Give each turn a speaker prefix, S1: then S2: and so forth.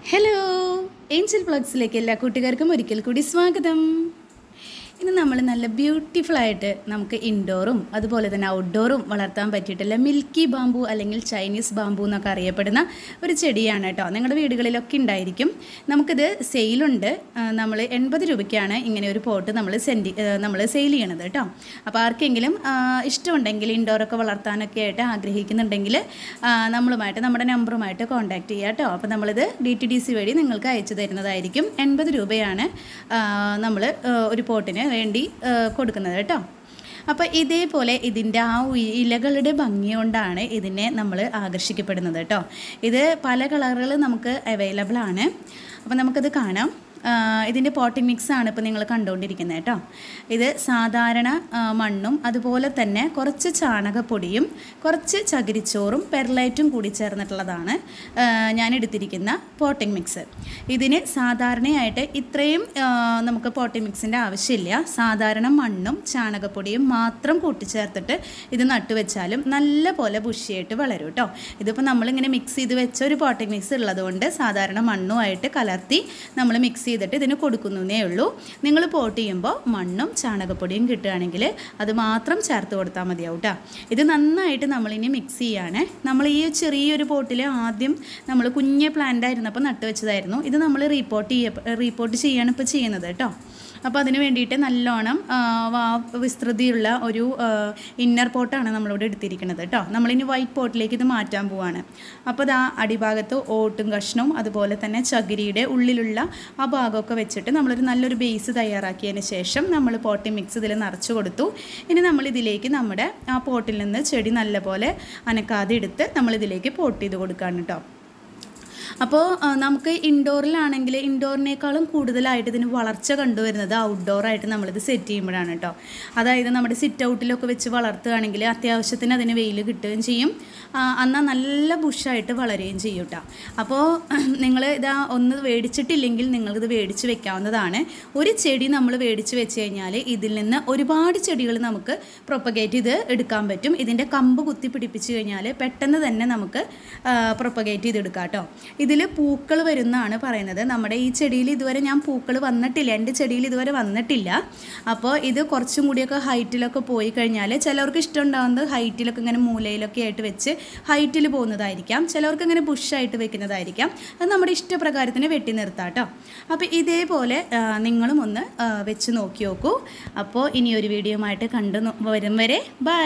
S1: hello Angel ബ്ലോഗ്സിലേക്ക് എല്ലാ കൂട്ടുകാർക്കും ഒരിക്കൽ കൂടി സ്വാഗതം ഇന്ന് നമ്മൾ നല്ല ബ്യൂട്ടിഫുൾ ആയിട്ട് നമുക്ക് ഇൻഡോറും അതുപോലെ തന്നെ ഔട്ട്ഡോറും വളർത്താൻ പറ്റിയിട്ടുള്ള മിൽക്കി ബാമ്പു അല്ലെങ്കിൽ ചൈനീസ് ബാമ്പു എന്നൊക്കെ അറിയപ്പെടുന്ന ഒരു ചെടിയാണ് കേട്ടോ നിങ്ങളുടെ വീടുകളിലൊക്കെ ഉണ്ടായിരിക്കും നമുക്കിത് സെയിലുണ്ട് നമ്മൾ എൺപത് രൂപയ്ക്കാണ് ഇങ്ങനെ ഒരു പോട്ട് നമ്മൾ സെൻഡ് നമ്മൾ സെയിൽ ചെയ്യണത് കേട്ടോ അപ്പോൾ ആർക്കെങ്കിലും ആ, ഇഷ്ടമുണ്ടെങ്കിൽ ഇൻഡോറൊക്കെ വളർത്താനൊക്കെ ആയിട്ട് ആഗ്രഹിക്കുന്നുണ്ടെങ്കിൽ ആ, നമ്മളുമായിട്ട് നമ്മുടെ നമ്പറുമായിട്ട് കോൺടാക്റ്റ് ചെയ്യുക കേട്ടോ അപ്പോൾ നമ്മളിത് ഡി ടി ഡി സി വഴി നിങ്ങൾക്ക് അയച്ചു തരുന്നതായിരിക്കും എൺപത് രൂപയാണ് നമ്മൾ ഒരു പോട്ടിന് വേണ്ടി ആ, കൊടുക്കുന്നത് കേട്ടോ അപ്പോൾ ഇതേപോലെ ഇതിൻ്റെ ആ ഉ- ഇലകളുടെ ഭംഗി കൊണ്ടാണ് ഇതിനെ നമ്മൾ ആകർഷിക്കപ്പെടുന്നത് കേട്ടോ ഇത് പല കളറുകൾ നമുക്ക് അവൈലബിൾ ആണ് അപ്പോൾ നമുക്കത് കാണാം ആ, ഇതിൻ്റെ പോട്ടിംഗ് മിക്സ് ആണ് ഇപ്പോൾ നിങ്ങൾ കണ്ടുകൊണ്ടിരിക്കുന്നത് കേട്ടോ ഇത് സാധാരണ ആ, മണ്ണും അതുപോലെ തന്നെ കുറച്ച് ചാണകപ്പൊടിയും കുറച്ച് ചകിരിച്ചോറും പെർലൈറ്റും കൂടി ചേർന്നിട്ടുള്ളതാണ് ആ, ഞാൻ എടുത്തിരിക്കുന്ന പോട്ടിംഗ് മിക്സ് ഇതിന് സാധാരണയായിട്ട് ഇത്രയും ആ, നമുക്ക് പോട്ടിംഗ് മിക്സിൻ്റെ ആവശ്യമില്ല സാധാരണ മണ്ണും ചാണകപ്പൊടിയും മാത്രം കൂട്ടിച്ചേർത്തിട്ട് ഇത് നട്ടുവെച്ചാലും നല്ല പോലെ ബുഷിയായിട്ട് വളരും കേട്ടോ ഇതിപ്പോൾ നമ്മളിങ്ങനെ മിക്സ് ചെയ്ത് വെച്ച ഒരു പോട്ടിംഗ് മിക്സ് ഉള്ളതുകൊണ്ട് സാധാരണ മണ്ണുമായിട്ട് കലർത്തി നമ്മൾ മിക്സ് ചെയ്തിട്ട് ഇതിന് കൊടുക്കുന്നേ ഉള്ളൂ നിങ്ങൾ പോട്ട് ചെയ്യുമ്പോൾ മണ്ണും ചാണകപ്പൊടിയും കിട്ടുകയാണെങ്കിൽ അത് മാത്രം ചേർത്ത് കൊടുത്താൽ മതിയാവും കേട്ടോ ഇത് നന്നായിട്ട് നമ്മളിനി മിക്സ് ചെയ്യാണ് നമ്മൾ ഈ ചെറിയൊരു പോട്ടിൽ ആദ്യം നമ്മൾ കുഞ്ഞ് പ്ലാന്റ് ആയിരുന്നപ്പോൾ നട്ട് വെച്ചതായിരുന്നു ഇത് നമ്മൾ റീപ്പോർട്ട് ചെയ്യ റീപ്പോർട്ട് ചെയ്യാണ് ഇപ്പോൾ ചെയ്യുന്നത് കേട്ടോ അപ്പോൾ അതിന് വേണ്ടിയിട്ട് നല്ലോണം ആ, വാ- വിസ്തൃതിയുള്ള ഒരു ഇന്നർ പോട്ടാണ് നമ്മളിവിടെ എടുത്തിരിക്കുന്നത് കേട്ടോ നമ്മളിനി വൈറ്റ് പോട്ടിലേക്ക് ഇത് മാറ്റാൻ പോവാണ് അപ്പോൾ ഇതാ അടിഭാഗത്ത് ഓട്ടും കഷ്ണവും അതുപോലെ തന്നെ ചകിരിയുടെ ഉള്ളിലുള്ള ആ ഭാഗമൊക്കെ വെച്ചിട്ട് നമ്മളൊരു നല്ലൊരു ബേസ് തയ്യാറാക്കിയതിന് ശേഷം നമ്മൾ പോട്ടി മിക്സ് ഇതിൽ നിറച്ച് കൊടുത്തു ഇനി നമ്മൾ ഇതിലേക്ക് നമ്മുടെ ആ പോട്ടിൽ നിന്ന് ചെടി നല്ലപോലെ അനക്കാതെ എടുത്ത് നമ്മളിതിലേക്ക് പോട്ട് ചെയ്ത് കൊടുക്കുകയാണ് കേട്ടോ അപ്പോൾ ആ, നമുക്ക് ഇൻഡോറിലാണെങ്കിൽ ഇൻഡോറിനേക്കാളും കൂടുതലായിട്ട് ഇതിന് വളർച്ച കണ്ടുവരുന്നത് ഔട്ട്ഡോറായിട്ട് നമ്മളിത് സെറ്റ് ചെയ്യുമ്പോഴാണ് കേട്ടോ അതായത് നമ്മുടെ സിറ്റ് ഔട്ടിലൊക്കെ വെച്ച് വളർത്തുകയാണെങ്കിൽ അത്യാവശ്യത്തിന് അതിന് വെയിൽ കിട്ടുകയും ചെയ്യും ആ, എന്നാൽ നല്ല ബുഷായിട്ട് വളരുകയും ചെയ്യും കേട്ടോ അപ്പോൾ നിങ്ങൾ ഇതാ ഒന്ന് മേടിച്ചിട്ടില്ലെങ്കിൽ നിങ്ങൾക്കിത് മേടിച്ച് വെക്കാവുന്നതാണ് ഒരു ചെടി നമ്മൾ മേടിച്ച് വെച്ച് കഴിഞ്ഞാൽ ഇതിൽ നിന്ന് ഒരുപാട് ചെടികൾ നമുക്ക് പ്രൊപ്പഗേറ്റ് ചെയ്ത് എടുക്കാൻ പറ്റും ഇതിൻ്റെ കമ്പ് കുത്തി പിടിപ്പിച്ച് കഴിഞ്ഞാൽ പെട്ടെന്ന് തന്നെ നമുക്ക് പ്രൊപ്പഗേറ്റ് ചെയ്ത് എടുക്കാം കേട്ടോ ഇതിൽ പൂക്കൾ വരുന്നതാണ് പറയുന്നത് നമ്മുടെ ഈ ചെടിയിൽ ഇതുവരെ ഞാൻ പൂക്കൾ വന്നിട്ടില്ല എൻ്റെ ചെടിയിൽ ഇതുവരെ വന്നിട്ടില്ല അപ്പോൾ ഇത് കുറച്ചും കൂടിയൊക്കെ ഹൈറ്റിലൊക്കെ പോയി കഴിഞ്ഞാൽ ചിലവർക്ക് ഇഷ്ടം ഉണ്ടാകുന്നത് ഹൈറ്റിലൊക്കെ ഇങ്ങനെ മൂലയിലൊക്കെ ആയിട്ട് വെച്ച് ഹൈറ്റിൽ പോകുന്നതായിരിക്കാം ചിലവർക്ക് ഇങ്ങനെ ബുഷായിട്ട് വെക്കുന്നതായിരിക്കാം അത് നമ്മുടെ ഇഷ്ടപ്രകാരത്തിന് വെട്ടി നിർത്താം കേട്ടോ അപ്പോൾ ഇതേപോലെ ആ, നിങ്ങളും ഒന്ന് ആ, വെച്ച് നോക്കി നോക്കൂ അപ്പോൾ ഇനി ഒരു വീഡിയോ ആയിട്ട് കണ്ടു നോ- വരും വരെ ബൈ